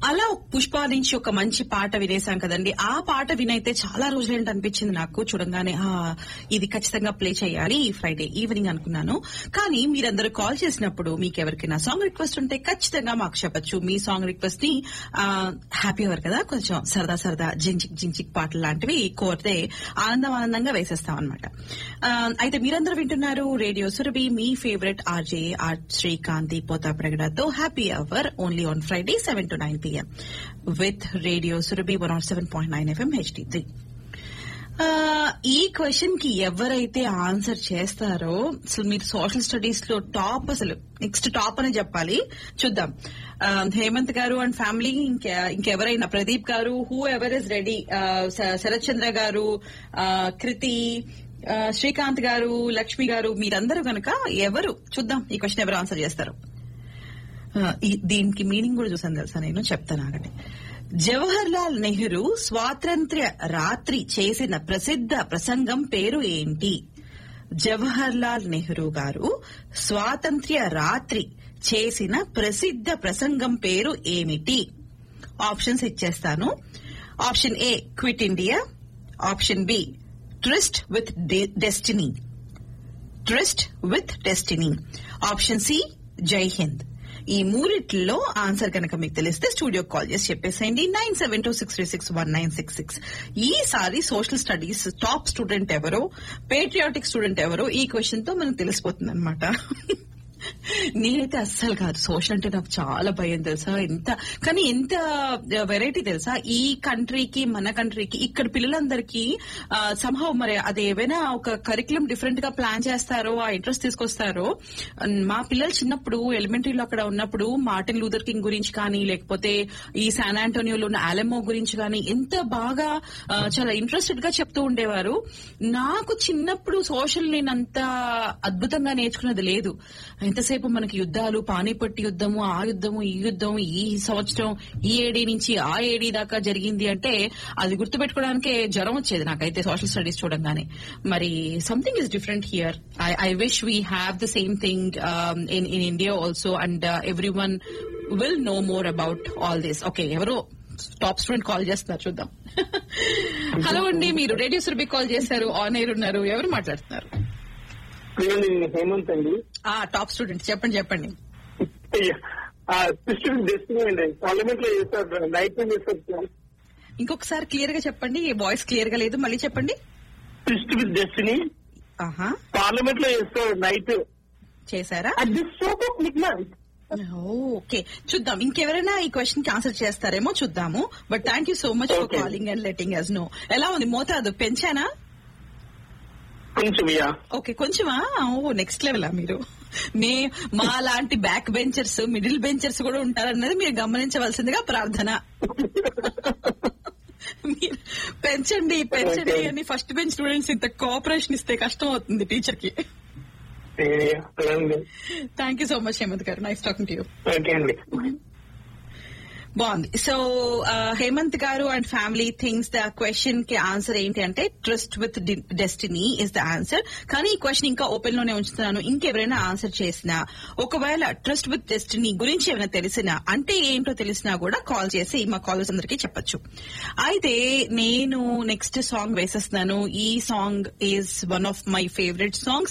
అలా పుష్ప నుంచి ఒక మంచి పాట వినేసాం కదండి ఆ పాట వినైతే చాలా రోజులేంటి అనిపించింది నాకు చూడంగానే ఆ, ఇది ఖచ్చితంగా ప్లే చేయాలి ఈ ఫ్రైడే ఈవినింగ్ అనుకున్నాను కానీ మీరందరూ కాల్ చేసినప్పుడు మీకు ఎవరికైనా సాంగ్ రిక్వెస్ట్ ఉంటే ఖచ్చితంగా మాకు చెప్పొచ్చు మీ సాంగ్ రిక్వెస్ట్ ని హ్యాపీ అవర్ కదా కొంచెం సరదా సరదా జించిక్ జించిక్ పాటలు లాంటివి కోరితే ఆనందం ఆనందంగా వేసేస్తాం అనమాట అయితే మీరందరూ వింటున్నారు రేడియో సురభి మీ favourite RJ R Srikanthi Potha ప్రగడతో happy hour only on Friday seven to nine PM with radio Surabhi one nought seven point nine FM HD three ఈ క్వశ్చన్ కి ఎవరైతే ఆన్సర్ చేస్తారో అసలు మీరు సోషల్ స్టడీస్ లో టాప్ అసలు నెక్స్ట్ టాప్ అని చెప్పాలి చూద్దాం ఆ, హేమంత్ గారు అండ్ ఫ్యామిలీ ఇంకే ఇంకెవరైనా ప్రదీప్ గారు whoever is ready Sharath Chandra గారు ఆ, కృతి ఆ, శ్రీకాంత్ గారు లక్ష్మి గారు మీరందరూ కనుక ఎవరు చూద్దాం ఈ క్వశ్చన్ ఎవరు ఆన్సర్ చేస్తారు ఆ, ఈ- దీనికి మీనింగ్ కూడా చూసాను తెలుసా నేను చెప్తాను ఆగండి జవహర్ లాల్ నెహ్రూ స్వాతంత్ర్య రాత్రి చేసిన ప్రసిద్ధ ప్రసంగం పేరు ఏంటి జవహర్ లాల్ నెహ్రూ గారు స్వాతంత్ర్య రాత్రి చేసిన ప్రసిద్ధ ప్రసంగం పేరు ఏమిటి ఆప్షన్స్ ఇచ్చేస్తాను option A quit India option B tryst with destiny trust with destiny option C Jai Hind ఈ మూరిట్లో ఆన్సర్ కనుక మీకు తెలిస్తే స్టూడియో కాల్ చేసి చెప్పేసేయండి nine seven two six three six one nine six six ఈసారి సోషల్ స్టడీస్ టాప్ స్టూడెంట్ ఎవరో patriotic student ఎవరో ఈ క్వశ్చన్ తో మనకు తెలిసిపోతుంది అనమాట నేనైతే అస్సలు కాదు సోషల్ అంటే నాకు చాలా భయం తెలుసా ఎంత కానీ ఎంత వెరైటీ తెలుసా ఈ కంట్రీకి మన కంట్రీకి ఇక్కడ పిల్లలందరికీ సంభవం మరి అది ఏవైనా ఒక కరికులం డిఫరెంట్ గా ప్లాన్ చేస్తారో ఆ ఇంట్రెస్ట్ తీసుకొస్తారో మా పిల్లలు చిన్నప్పుడు ఎలిమెంటరీలో అక్కడ ఉన్నప్పుడు మార్టిన్ లూథర్ కింగ్ గురించి కానీ లేకపోతే ఈ శాన్ ఆంటోనియోలో ఉన్న ఆలెమో గురించి కానీ ఎంత బాగా ఆ, చాలా ఇంట్రెస్టెడ్ గా చెప్తూ ఉండేవారు నాకు చిన్నప్పుడు సోషల్ నేను అంత అద్భుతంగా నేర్చుకున్నది లేదు ఎంతసేపు మనకి యుద్ధాలు పానీపట్టి యుద్ధము ఆ యుద్ధము ఈ యుద్ధం ఈ సంవత్సరం ఈ ఏడీ నుంచి ఆ ఏడీ దాకా జరిగింది అంటే అది గుర్తుపెట్టుకోవడానికే జ్వరం వచ్చేది నాకైతే సోషల్ స్టడీస్ చూడంగానే మరి something is different here I I wish we have the same thing in in India also and everyone will know more about all this okay ఎవరో టాప్ స్టూడెంట్ కాల్ చేస్తున్నారు చూద్దాం hello అండి మీరు radio Surabhi call చేశారు on air ఉన్నారు ఎవరు మాట్లాడుతున్నారు నేను హేమంత్ అండి ఆ టాప్ స్టూడెంట్ చెప్పండి చెప్పండి క్రిస్టియన్ డెస్టినీ అండి పార్లమెంట్ లో చేస్తారు నైట్ చేస్తారు ఇంకొకసారి క్లియర్ గా చెప్పండి వాయిస్ క్లియర్ గా లేదు మళ్ళీ చెప్పండి ట్విస్ట్ విత్ డెస్టినీ ఆహా పార్లమెంట్ లో చేస్తారు నైట్ చేశారా at this shop of midnight okay చూద్దాం ఇంకెవరైనా ఈ క్వశ్చన్ కి ఆన్సర్ చేస్తారేమో చూద్దాము but thank you so much for Okay. Calling and letting us know ఎలా ఉంది మోతాదు పెంచానా కొంచెం యా ఓకే కొంచెమా ఓ నెక్స్ట్ లెవెలా మీరు మే మా లాంటి బ్యాక్ బెంచర్స్ మిడిల్ బెంచర్స్ కూడా ఉంటారన్నది మీరు గమనించవలసిందిగా ప్రార్థన మీరు పెంచండి పెంచండి Okay. అని ఫస్ట్ బెంచ్ స్టూడెంట్స్ ఇంత కోఆపరేషన్ ఇస్తే కష్టం అవుతుంది టీచర్ కి thank you so much Hemant గారు nice talking to you okay అండి బాగుంది సో హేమంత్ గారు and family things the question కి ఆన్సర్ ఏంటి అంటే trust with destiny is the answer కానీ ఈ క్వశ్చన్ ఇంకా ఓపెన్ లోనే ఉంచుతున్నాను ఇంకెవరైనా ఆన్సర్ చేసినా ఒకవేళ ట్రస్ట్ విత్ డెస్టినీ గురించి ఏమైనా తెలిసినా అంటే ఏంటో తెలిసినా కూడా కాల్ చేసి మా కాలర్స్ అందరికీ చెప్పొచ్చు అయితే నేను నెక్స్ట్ సాంగ్ వేసేస్తున్నాను ఈ song is one of my favourite songs